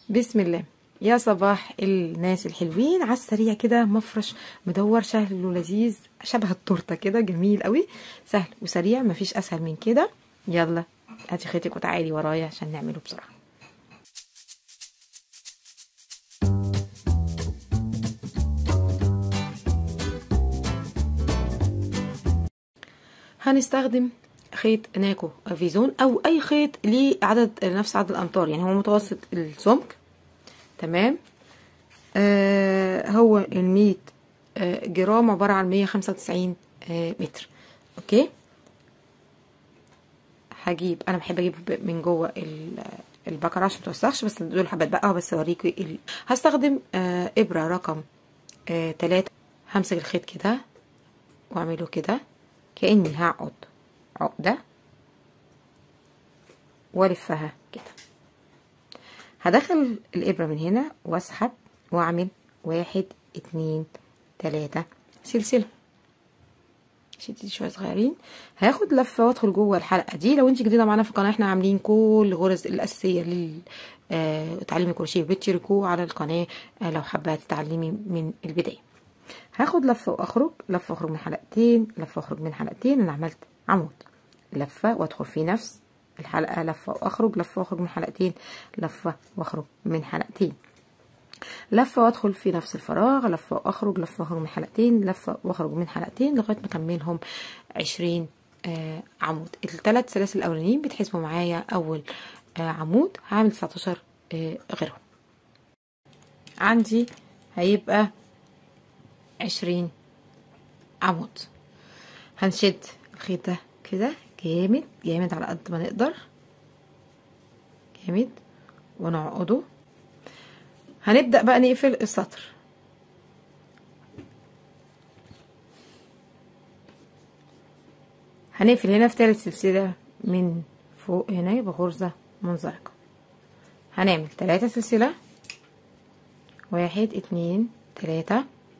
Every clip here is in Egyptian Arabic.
بسم الله يا صباح الناس الحلوين على السريع كده مفرش مدور سهل ولذيذ شبه التورته كده جميل قوي سهل وسريع مفيش اسهل من كده يلا هاتي خيطك وتعالي ورايا عشان نعمله بسرعه هنستخدم خيط ناكو فيزون او اي خيط ليه عدد نفس عدد الامتار يعني هو متوسط السمك تمام آه هو المية آه جرام عبارة عن مية خمسة وتسعين آه متر اوكي هجيب انا بحب اجيب من جوه البكرة عشان متوسخش بس دول حبات بقى بس اوريكي ال... هستخدم آه ابرة رقم آه تلاتة همسك الخيط كده واعمله كده كأني هقعد عقدة والفها كده هدخل الإبرة من هنا واسحب واعمل واحد اتنين تلاتة سلسلة شدي شوية صغيرين هاخد لفة وادخل جوه الحلقة دي لو انت جديدة معانا في القناة احنا عاملين كل الغرز الأساسية لل آه تعليم الكروشيه بالتريكو على القناة آه لو حابة تتعلمي من البداية هاخد لفة واخرج لفة واخرج من حلقتين لفة واخرج من حلقتين انا عملت عمود لفة وادخل في نفس الحلقة لفة واخرج لفة واخرج من حلقتين لفة واخرج من حلقتين لفة وادخل في نفس الفراغ لفة واخرج لفة واخرج من حلقتين لفة واخرج من حلقتين لغاية ما اكملهم عشرين آه عمود الثلاث سلاسل الاولانيين بيتحسبوا معايا اول آه عمود هعمل 19 آه غيرهم عندي هيبقى عشرين عمود هنشد الخيط ده كده جامد جامد على قد ما نقدر جامد ونعقده هنبدأ بقى نقفل السطر هنقفل هنا في تالت سلسلة من فوق هنا بغرزة منزلقة هنعمل تلاتة سلسلة واحد اتنين تلاتة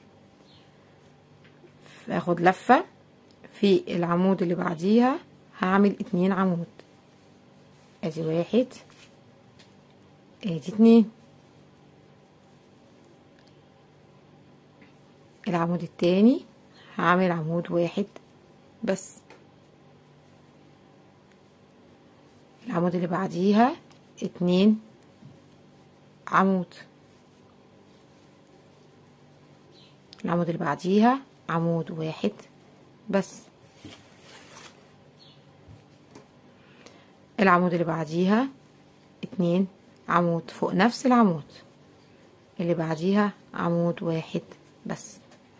اخد لفة في العمود اللي بعديها هعمل اتنين عمود ادي واحد ادي اتنين العمود التاني هعمل عمود واحد بس العمود اللي بعديها اتنين عمود العمود اللي بعديها عمود واحد بس العمود اللي بعديها اتنين عمود فوق نفس العمود اللي بعديها عمود واحد بس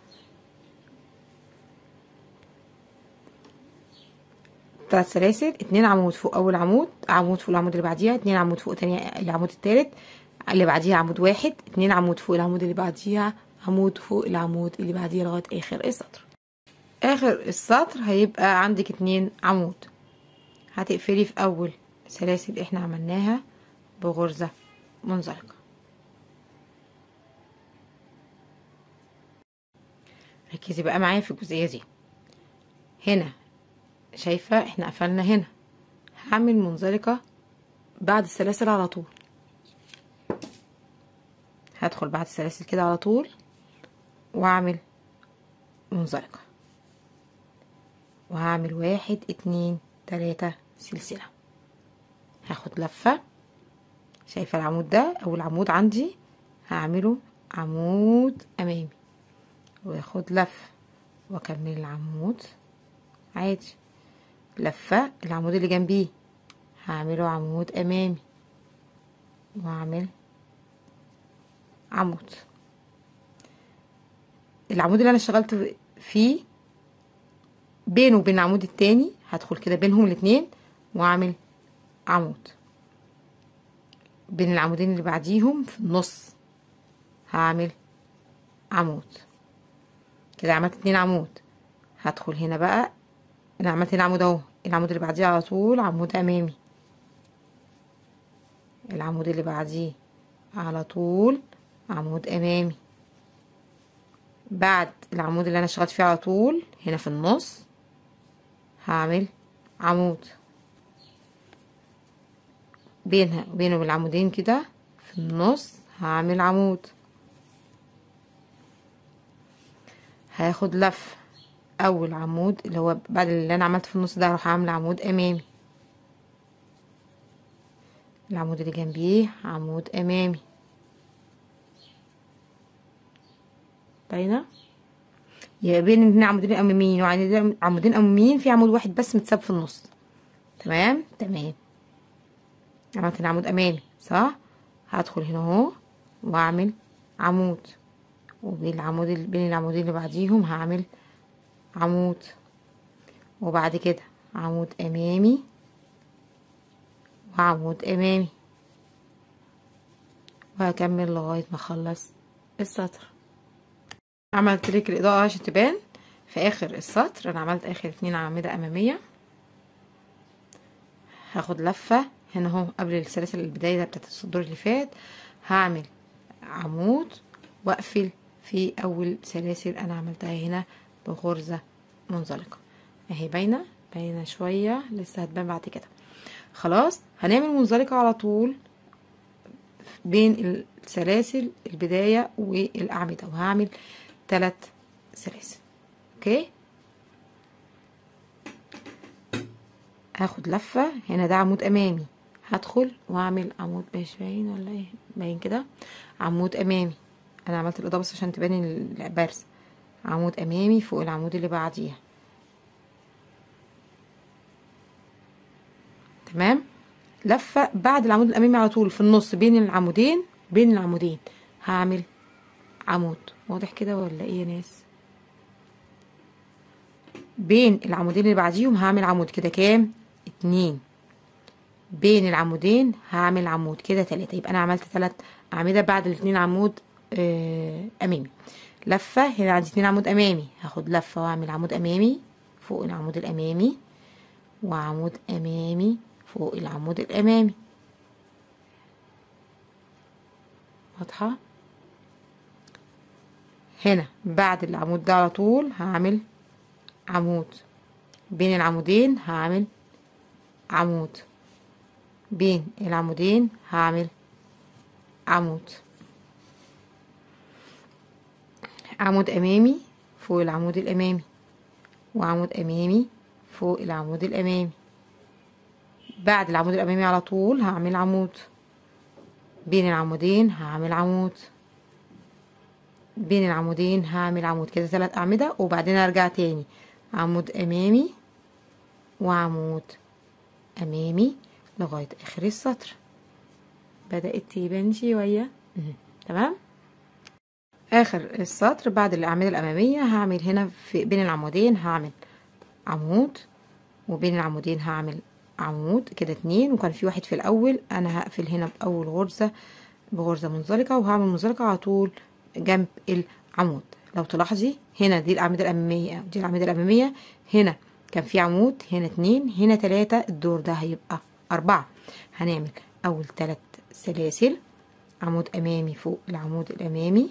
ثلاث سلاسل اتنين عمود فوق اول عمود عمود فوق العمود اللي بعديها اتنين عمود فوق تاني العمود التالت اللي بعديها عمود واحد اتنين عمود فوق العمود اللي بعديها عمود فوق العمود اللي بعديه لغايه اخر السطر اخر السطر هيبقى عندك اتنين عمود هتقفلي في اول سلاسل احنا عملناها بغرزة منزلقة ركزي بقى معايا في الجزئية دي هنا شايفة احنا قفلنا هنا هعمل منزلقة بعد السلاسل على طول هدخل بعد السلاسل كده على طول واعمل منزلقة وهعمل واحد اتنين تلاتة سلسلة هاخد لفة شايفة العمود ده اول عمود عندي هعمله عمود امامي واخد لفة واكمل العمود عادي لفة العمود اللي جنبيه هعمله عمود امامي واعمل عمود العمود اللي انا اشتغلت فيه بينه وبين العمود التاني هدخل كده بينهم الاتنين واعمل عمود بين العمودين اللي بعديهم في النص هعمل عمود كده عملت اتنين عمود هدخل هنا بقى انا عملت هنا عمود اهو العمود اللي بعديه على طول عمود امامي العمود اللي بعديه على طول عمود امامي بعد العمود اللي انا اشتغلت فيه على طول هنا في النص هعمل عمود بينها بينه والعمودين كده في في النص هعمل عمود هاخد لف اول عمود اللي هو بعد اللي انا عملته في النص ده هروح اعمل عمود امامي العمود اللي جنبيه عمود امامي باينه يبقى بين اتنين عمودين اماميين وعمودين عمودين اماميين في عمود واحد بس متساب في النص تمام تمام عملت هنا عمود امامي صح هدخل هنا اهو واعمل عمود وبين العمود بين العمودين اللي بعديهم هعمل عمود وبعد كده عمود امامي وعمود امامي وهكمل لغايه ما اخلص السطر عملت لك الاضاءه عشان تبان في اخر السطر انا عملت اخر اتنين اعمده اماميه هاخد لفه هنا اهو قبل السلاسل البدايه بتاعت الصدور اللي فات هعمل عمود واقفل في اول سلاسل انا عملتها هنا بغرزه منزلقه اهي باينه باينه شويه لسه هتبان بعد كده خلاص هنعمل منزلقه على طول بين السلاسل البدايه والاعمده وهعمل ثلاث سلاسل اوكي هاخد لفه هنا ده عمود امامي هدخل واعمل عمود مش باين ولا ايه باين كده عمود امامي انا عملت الاضاءه بس عشان تبان البرز عمود امامي فوق العمود اللي بعديها تمام لفه بعد العمود الامامي على طول في النص بين العمودين بين العمودين هعمل عمود واضح كده ولا ايه يا ناس بين العمودين اللي بعديهم هعمل عمود كده كام اتنين بين العمودين هعمل عمود كده تلاتة يبقى انا عملت تلات اعمده بعد الاتنين عمود آه امامي لفه هنا عندي اتنين عمود امامي هاخد لفه واعمل عمود امامي فوق العمود الامامي وعمود امامي فوق العمود الامامي واضحه هنا بعد العمود ده على طول هعمل عمود بين العمودين هعمل عمود بين العمودين هعمل عمود عمود امامي فوق العمود الامامي وعمود امامي فوق العمود الامامي بعد العمود الامامي على طول هعمل عمود بين العمودين هعمل عمود بين العمودين هعمل عمود كده ثلاث اعمده وبعدين ارجع تاني عمود امامي وعمود امامي لغايه اخر السطر بدات تبان شويه تمام اخر السطر بعد الاعمده الاماميه هعمل هنا في بين العمودين هعمل عمود وبين العمودين هعمل عمود كده اتنين وكان في واحد في الاول انا هقفل هنا باول غرزه بغرزه منزلقه وهعمل منزلقه على طول جنب العمود لو تلاحظي هنا دي الاعمده الاماميه دي الاعمده الاماميه هنا كان في عمود هنا اتنين هنا تلاتة الدور ده هيبقى أربعة هنعمل أول تلات سلاسل عمود أمامي فوق العمود الأمامي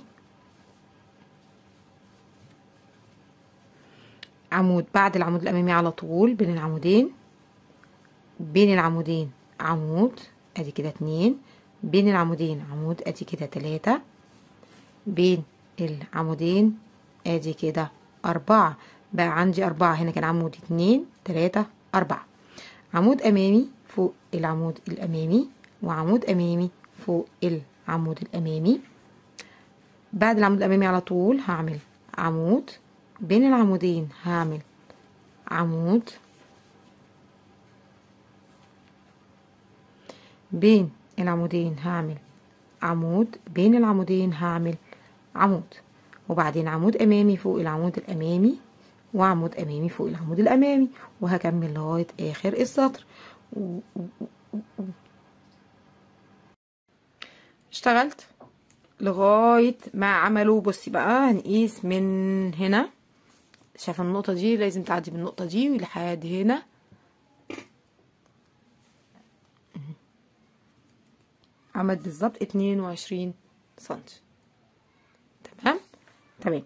عمود بعد العمود الأمامي على طول بين العمودين بين العمودين عمود ادي كده اتنين بين العمودين عمود ادي كده تلاتة بين العمودين ادي كده أربعة بقى عندي أربعة هنا كان عمود اتنين تلاتة أربعة عمود أمامي فوق العمود الأمامي وعمود أمامي فوق العمود الأمامي بعد العمود الأمامي على طول هعمل عمود بين العمودين هعمل عمود بين العمودين هعمل عمود بين العمودين هعمل عمود وبعدين عمود أمامي فوق العمود الأمامي وعمود أمامي فوق العمود الأمامي وهكمل لغاية آخر السطر اشتغلت لغاية ما عملوا بصي بقى هنقيس من هنا شايفة النقطة دي لازم تعدي من النقطة دي لحد هنا عمل بالظبط اتنين وعشرين سنتي تمام تمام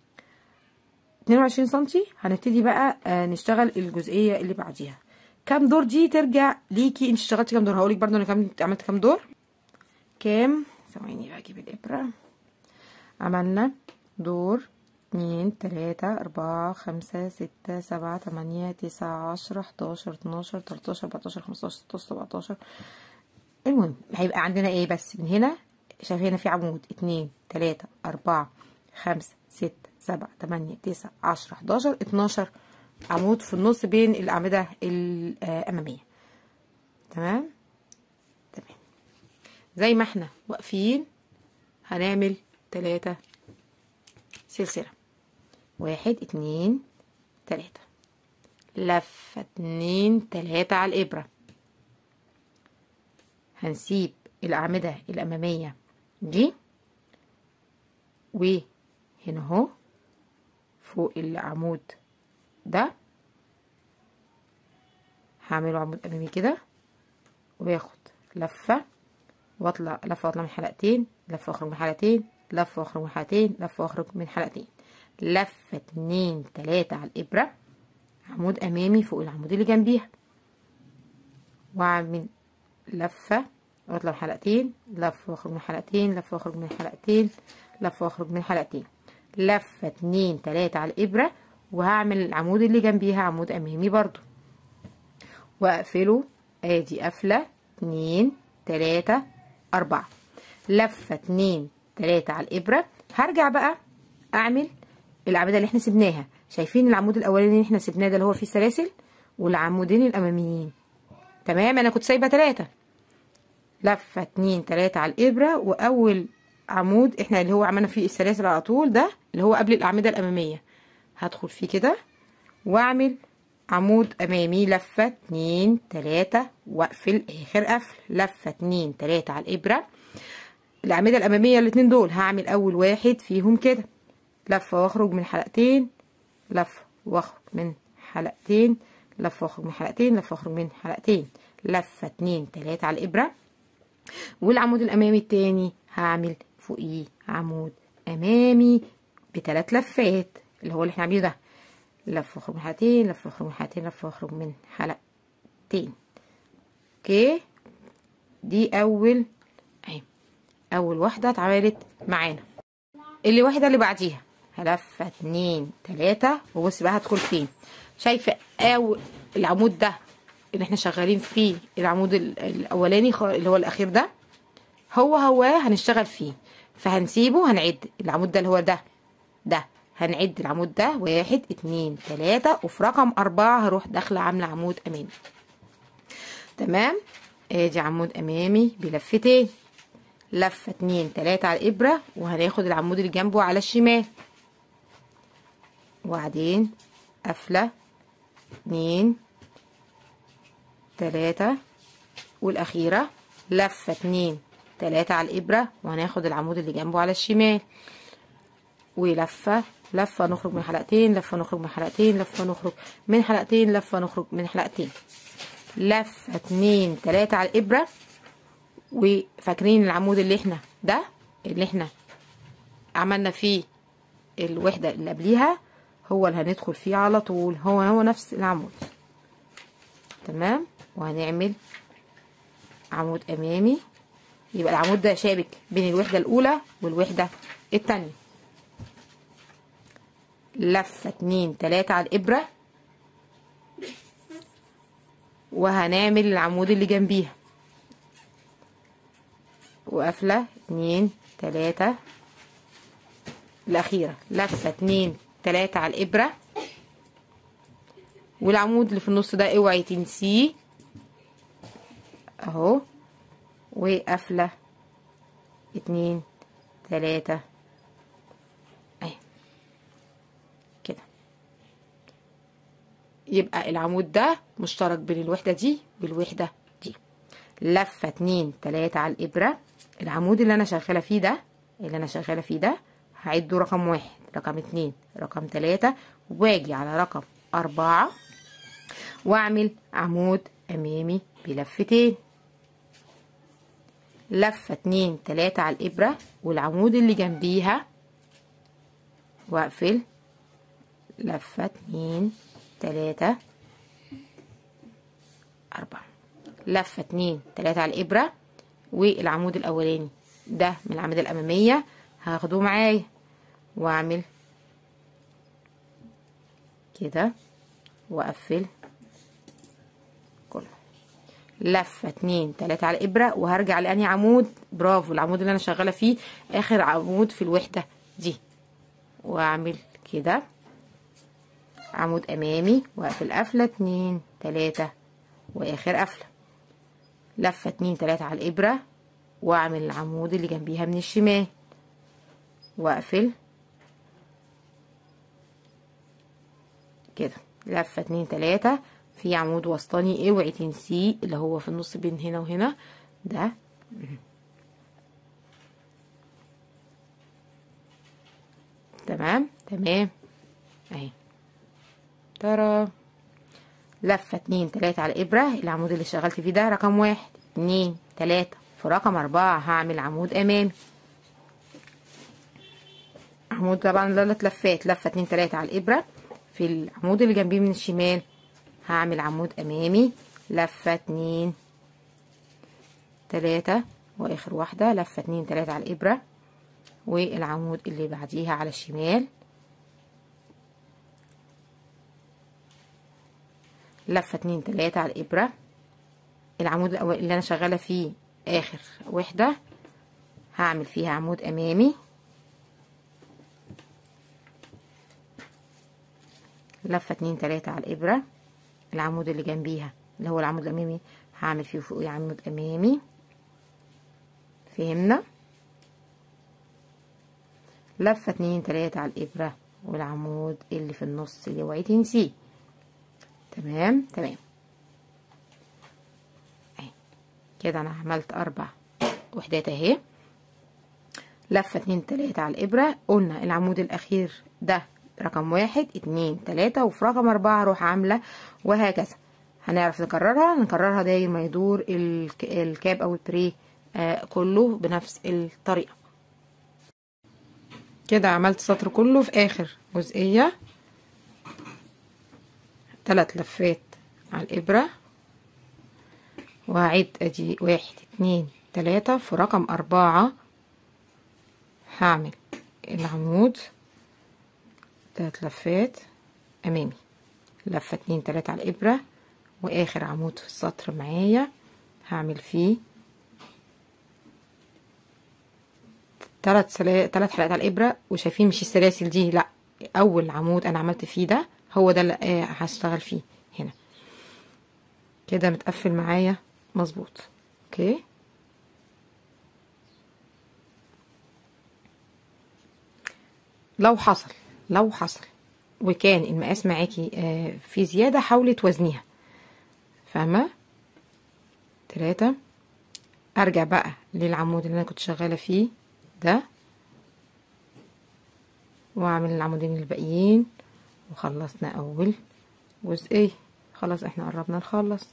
22 سنتي هنبتدي بقى آه نشتغل الجزئيه اللي بعديها كام دور دي ترجع ليكي انت اشتغلتي كام دور هقولك برضو انا كام عملت كام دور كام ثواني بقى اجيب الابرة عملنا دور اتنين تلاتة أربعة خمسة ستة سبعة تمانية تسعة عشرة حداشر اتناشر تلاتاشر أربعتاشر خمستاشر ستاشر سبعتاشر المهم هيبقى عندنا ايه بس من هنا شايف هنا في عمود اتنين تلاتة أربعة خمسة ستة سبعة تمانية تسعة عشرة حداشر اتناشر عمود في النص بين الأعمدة الأمامية تمام تمام زي ما احنا واقفين هنعمل تلاتة سلسلة واحد اتنين تلاتة لفة اتنين تلاتة على الإبرة هنسيب الأعمدة الأمامية دي وهنا اهو فوق العمود ده هعمله عمود أمامي كده وياخد لفة واطلع لفة واطلع من حلقتين لفة واخرج من حلقتين لفة واخرج من حلقتين لفة واخرج من حلقتين لفة اتنين تلاتة على الإبرة عمود أمامي فوق العمود اللي جنبيها وأعمل لفة واطلع من حلقتين لفة واخرج من حلقتين لفة واخرج من حلقتين لفة واخرج من حلقتين لفة اتنين تلاتة على الإبرة وهعمل العمود اللي جنبيها عمود أمامي برضو وأقفله ادي قفلة اتنين تلاتة أربعة لفة اتنين تلاتة على الإبرة هرجع بقى أعمل الأعمدة اللي احنا سبناها شايفين العمود الأولاني اللي احنا سبناه ده اللي هو فيه سلاسل والعمودين الأماميين تمام أنا كنت سايبة تلاتة لفة اتنين تلاتة على الإبرة وأول عمود احنا اللي هو عملنا فيه السلاسل على طول ده اللي هو قبل الأعمدة الأمامية هدخل فيه كده وأعمل عمود أمامي لفة اتنين تلاتة وأقفل آخر قفل لفة اتنين تلاتة على الإبرة الأعمدة الأمامية الاتنين دول هعمل أول واحد فيهم كده لفة واخرج من حلقتين لفة واخرج من حلقتين لفة واخرج من حلقتين لفة واخرج من حلقتين لفة اتنين تلاتة على الإبرة والعمود الأمامي التاني هعمل فوقيه عمود أمامي بتلات لفات اللي هو اللي احنا عاملينه ده لفة واخرج من حلقتين لفة واخرج من حلقتين لفة واخرج من حلقتين اوكي دي أول اهي أول واحدة اتعملت معانا اللي واحدة اللي بعديها لفة اتنين تلاتة وبص بقى هدخل فين شايفة أو العمود ده اللي احنا شغالين فيه العمود الأولاني اللي هو الأخير ده هو هو هنشتغل فيه فهنسيبه هنعد العمود ده اللي هو ده ده هنعد العمود ده واحد اتنين تلاتة وفي رقم أربعة هروح داخلة عاملة عمود أمامي تمام ادي عمود أمامي بلفتين لفة اتنين تلاتة على الإبرة وهناخد العمود اللي جنبه على الشمال وبعدين قفلة اتنين تلاتة والأخيرة لفة اتنين تلاتة على الإبرة وهناخد العمود اللي جنبه على الشمال ولفة لفة نخرج من حلقتين لفة نخرج من حلقتين لفة نخرج من حلقتين لفة نخرج من حلقتين لفة اتنين تلاتة على الإبرة وفاكرين العمود اللي احنا ده اللي احنا عملنا فيه الوحدة اللي قبليها هو اللي هندخل فيه على طول هو هو نفس العمود تمام وهنعمل عمود امامي يبقى العمود ده شابك بين الوحدة الاولى والوحدة التانية لفة اتنين تلاتة على الابرة وهنعمل العمود اللي جنبيها وقفلة اتنين تلاتة الأخيرة لفة اتنين تلاتة على الإبرة والعمود اللي في النص ده اوعي تنسيه اهو وقفلة اتنين تلاتة اهي كده يبقى العمود ده مشترك بين الوحدة دي والوحدة دي لفة اتنين تلاتة على الإبرة العمود اللي أنا شغالة فيه ده اللي أنا شغالة فيه ده هعده رقم واحد رقم اتنين رقم تلاتة واجي على رقم أربعة واعمل عمود أمامي بلفتين لفة اتنين تلاتة على الإبرة والعمود اللي جنبيها واقفل لفة اتنين تلاتة أربعة لفة اتنين تلاتة على الإبرة والعمود الأولاني ده من الأعمدة الأمامية هاخده معايا واعمل كده واقفل كله لفه اتنين تلاته على الابره وهرجع لاني عمود برافو العمود اللي انا شغاله فيه اخر عمود في الوحده دي واعمل كده عمود امامي واقفل قفله اتنين تلاته واخر قفله لفه اتنين تلاته على الابره واعمل العمود اللي جنبيها من الشمال واقفل كده لفه اتنين تلاته في عمود وسطاني اوعي تنسيه اللي هو في النص بين هنا وهنا ده تمام تمام اهي ترى لفه اتنين تلاته على الابره العمود اللي اشتغلت فيه ده رقم واحد اتنين تلاته في رقم اربعه هعمل عمود امامي عمود طبعا ثلاث لفات لفه اتنين تلاته على الابره في العمود اللي جنبيه من الشمال هعمل عمود امامي لفه اتنين تلاته واخر واحده لفه اتنين تلاته على الابره والعمود اللي بعديها على الشمال لفه اتنين تلاته على الابره العمود الأول اللي انا شغاله فيه اخر وحده هعمل فيها عمود امامي لفه اتنين تلاته على الابره العمود اللي جنبيها اللي هو العمود الامامي هعمل فيه فوقيه عمود امامي فهمنا لفه اتنين تلاته على الابره والعمود اللي في النص اللي اوعي تنسيه تمام تمام اهي كده انا عملت اربع وحدات اهي لفه اتنين تلاته على الابره قلنا العمود الاخير ده رقم واحد اتنين تلاتة وفي رقم اربعة اروح عاملة وهكذا هنعرف نكررها نكررها داير ما يدور الكاب او البري آه كله بنفس الطريقة كده عملت السطر كله في اخر جزئية تلات لفات على الابرة وهعيد ادي واحد اتنين تلاتة في رقم اربعة هعمل العمود تلات لفات امامي لفه اتنين تلاته على الابره واخر عمود في السطر معايا هعمل فيه تلات سلا... تلات حلقات على الابره وشايفين مش السلاسل دي لا اول عمود انا عملت فيه ده هو ده اللي هشتغل فيه هنا كده متقفل معايا مظبوط اوكي لو حصل لو حصل وكان المقاس معاكي في زيادة حاولي توزنيها فاهمة تلاتة ارجع بقى للعمود اللي انا كنت شغالة فيه ده واعمل العمودين الباقيين وخلصنا اول جزئية خلاص احنا قربنا نخلص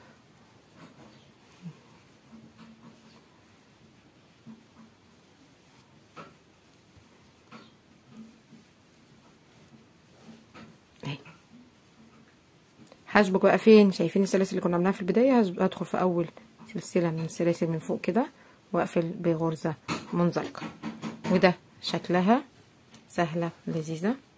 هشبك بقى فين شايفين السلاسل اللي كنا عاملاها في البدايه هدخل في اول سلسله من السلاسل من فوق كده واقفل بغرزه منزلقه وده شكلها سهله لذيذه